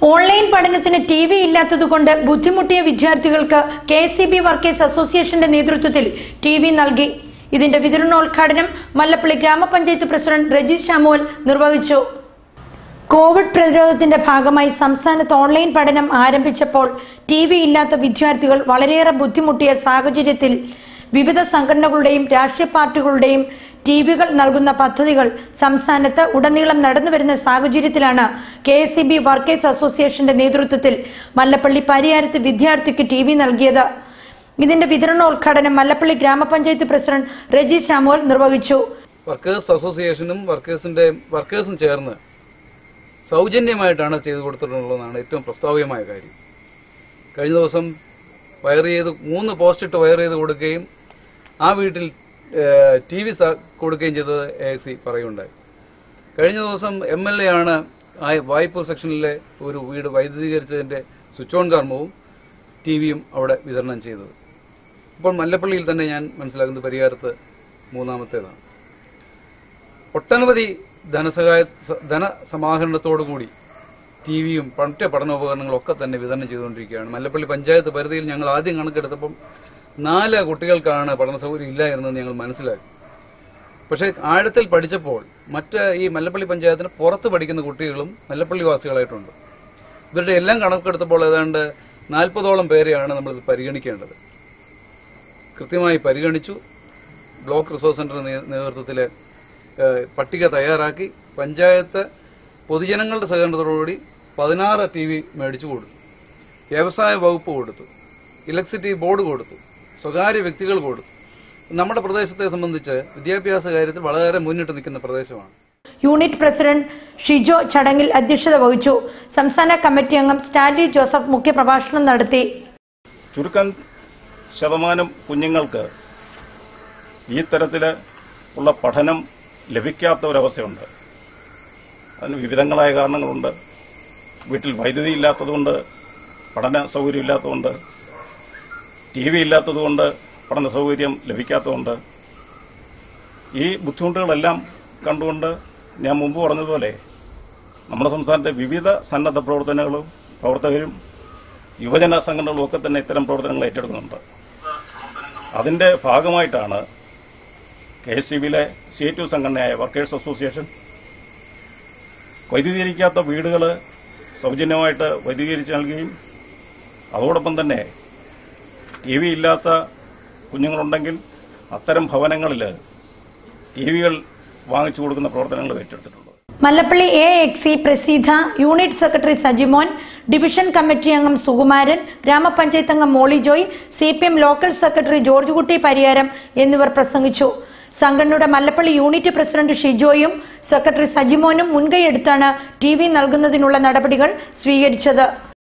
online പഠനത്തിന് T V ഇല്ലാത്തതുകൊണ്ട് ബുദ്ധിമുട്ടിയ വിദ്യാർത്ഥികൾക്ക് കെ സി ബി വർക്കേഴ്സ് അസോസിയേഷന്റെ നേതൃത്വത്തിൽ ടി വി നൽകി ഇതിന്റെ വിതരണോദ്ഘാടനം മല്ലപ്പള്ളി ഗ്രാമപഞ്ചായത്ത് പ്രസിഡന്റ് റജി ശാമുവൽ നിർവഹിച്ചു കോവിഡ് പ്രതിരോധത്തിന്റെ ഭാഗമായി സംസ്ഥാനത്ത് ഓൺലൈൻ പഠനം ആരംഭിച്ചപ്പോൾ ടി വി ഇല്ലാത്ത വിദ്യാർത്ഥികൾ വളരെയേറെ ബുദ്ധിമുട്ടിയ സാഹചര്യത്തിൽ വിവിധ സംഘടനകളുടെയും രാഷ്ട്രീയ പാർട്ടികളുടെയും ടി വികൾ നൽകുന്ന പദ്ധതികൾ സംസ്ഥാനത്ത് ഉടനീളം നടന്നുവരുന്ന സാഹചര്യത്തിലാണ് K S C B workers അസോസിയേഷന്റെ നേതൃത്വത്തിൽ മല്ലപ്പള്ളി പരിയാരത്ത് വിദ്യാർത്ഥിക്ക് ടി വി നൽകിയത് ഇതിന്റെ വിതരണോദ്ഘാടനം മല്ലപ്പള്ളി ഗ്രാമപഞ്ചായത്ത് പ്രസിഡന്റ് റജി ശാമുവൽ നിർവഹിച്ചു വർക്കേഴ്സ് അസോസിയേഷനും വർക്കേഴ്സിന്റെ വർക്കേഴ്സും ചേർന്ന് സൗജന്യമായിട്ടാണ് ചെയ്തു കൊടുത്തിട്ടുള്ളതെന്നാണ് ഏറ്റവും പ്രസ്താവികമായ കാര്യം കഴിഞ്ഞ ദിവസം വയർ ചെയ്ത് മൂന്ന് പോസ്റ്റ് ഇട്ട് വയർ ചെയ്ത് കൊടുക്കുകയും ആ വീട്ടിൽ ടി വി കൊടുക്കുകയും ചെയ്തത് എ എക്സി പറയുണ്ടായി കഴിഞ്ഞ ദിവസം എം എൽ എ ആണ് ആ വായ്പൂർ സെക്ഷനിലെ ഒരു വീട് വൈദ്യുതീകരിച്ചതിന്റെ സ്വിച്ച് ഓൺ കർമ്മവും ടി വിയും അവിടെ വിതരണം ചെയ്തത് ഇപ്പോൾ മല്ലപ്പള്ളിയിൽ തന്നെ ഞാൻ മനസ്സിലാക്കുന്നത് പരിഹാരത്ത് മൂന്നാമത്തേതാണ് ഒട്ടനവധി ധനസഹായ സ- ധനസമാഹരണത്തോടുകൂടി ടി വിയും മറ്റ് പഠനോപകരണങ്ങളും ഒക്കെ തന്നെ വിതരണം ചെയ്തുകൊണ്ടിരിക്കുകയാണ് മല്ലപ്പള്ളി പഞ്ചായത്ത് പരിധിയിൽ ഞങ്ങൾ ആദ്യം കണക്കെടുത്തപ്പം നാല് കുട്ടികൾക്കാണ് പഠന സൗകര്യം ഇല്ലായിരുന്നെന്ന് ഞങ്ങൾ മനസ്സിലാക്കി പക്ഷേ ആഴത്തിൽ പഠിച്ചപ്പോൾ മറ്റ് ഈ മല്ലപ്പള്ളി പഞ്ചായത്തിന് പുറത്ത് പഠിക്കുന്ന കുട്ടികളും മല്ലപ്പള്ളി വാസികളായിട്ടുണ്ട് ഇവരുടെ എല്ലാം കണക്കെടുത്തപ്പോൾ ഏതാണ്ട് നാൽപ്പതോളം പേരെയാണ് നമ്മൾ പരിഗണിക്കേണ്ടത് കൃത്യമായി പരിഗണിച്ചു ബ്ലോക്ക് റിസോഴ്സ് സെന്ററിന്റെ നേ- നേതൃത്വത്തില് ഏഹ്, പട്ടിക തയ്യാറാക്കി പഞ്ചായത്ത് പൊതുജനങ്ങളുടെ സഹകരണത്തോടുകൂടി പതിനാറ് ടി വി മേടിച്ചു കൊടുത്തു വ്യവസായ വകുപ്പ് കൊടുത്തു ഇലക്ട്രിസിറ്റി ബോർഡ് കൊടുത്തു സ്വകാര്യ വ്യക്തികൾ കൊടുത്തു നമ്മുടെ പ്രദേശത്തെ സംബന്ധിച്ച് വിദ്യാഭ്യാസ കാര്യത്തിൽ വളരെ മുന്നിട്ട് നിൽക്കുന്ന പ്രദേശമാണ് യൂണിറ്റ് പ്രസിഡന്റ് ഷിജോ ചടങ്ങിൽ അധ്യക്ഷത വഹിച്ചു സംസ്ഥാന കമ്മിറ്റി അംഗം സ്റ്റാൻലി ജോസഫ് മുഖ്യപ്രഭാഷണം നടത്തി ചുരുക്കം ശതമാനം കുഞ്ഞുങ്ങൾക്ക് ഈ തരത്തിൽ ഉള്ള പഠനം ലഭിക്കാത്ത ഒരവസ്ഥയുണ്ട് അതിന് വിവിധങ്ങളായ കാരണങ്ങളുണ്ട് വീട്ടിൽ വൈദ്യുതി ഇല്ലാത്തതുകൊണ്ട് പഠന സൗകര്യം ഇല്ലാത്തതുകൊണ്ട് ടി വി ഇല്ലാത്തതുകൊണ്ട് പഠന സൗകര്യം ലഭിക്കാത്തതുകൊണ്ട് ഈ ബുദ്ധിമുട്ടുകളെല്ലാം കണ്ടുകൊണ്ട് ഞാൻ മുമ്പ് പറഞ്ഞതുപോലെ നമ്മുടെ സംസ്ഥാനത്തെ വിവിധ സന്നദ്ധ പ്രവർത്തനങ്ങളും പ്രവർത്തകരും യുവജന സംഘടനകളും ഒക്കെ തന്നെ ഇത്തരം പ്രവർത്തനങ്ങൾ ഏറ്റെടുക്കുന്നുണ്ട് അതിന്റെ ഭാഗമായിട്ടാണ് കെ എസ് സി ബിയിലെ സി ടു സംഘടനയായ വർക്കേഴ്സ് അസോസിയേഷൻ വൈദ്യുതീകരിക്കാത്ത വീടുകൾ സൗജന്യമായിട്ട് വൈദ്യുതീകരിച്ച് നൽകുകയും അതോടൊപ്പം തന്നെ ടി വി ഇല്ലാത്ത കുഞ്ഞുങ്ങളുണ്ടെങ്കിൽ അത്തരം ഭവനങ്ങളിൽ ടി വികൾ വാങ്ങിച്ചു കൊടുക്കുന്ന പ്രവർത്തനങ്ങൾ ഏറ്റെടുത്തിട്ടുള്ളത് മല്ലപ്പള്ളി എ എക്സി Praseetha unit secretary Sajimon division committee അംഗം സുകുമാരൻ ഗ്രാമപഞ്ചായത്ത് അംഗം Molly Joy C P M local secretary George Kutty Pariyaram എന്നിവർ പ്രസംഗിച്ചു സംഘടനയുടെ മല്ലപ്പള്ളി യൂണിറ്റ് പ്രസിഡന്റ് ഷിജോയും സെക്രട്ടറി സജിമോനും മുൻകൈയെടുത്താണ് ടി വി നൽകുന്നതിനുള്ള നടപടികൾ സ്വീകരിച്ചത്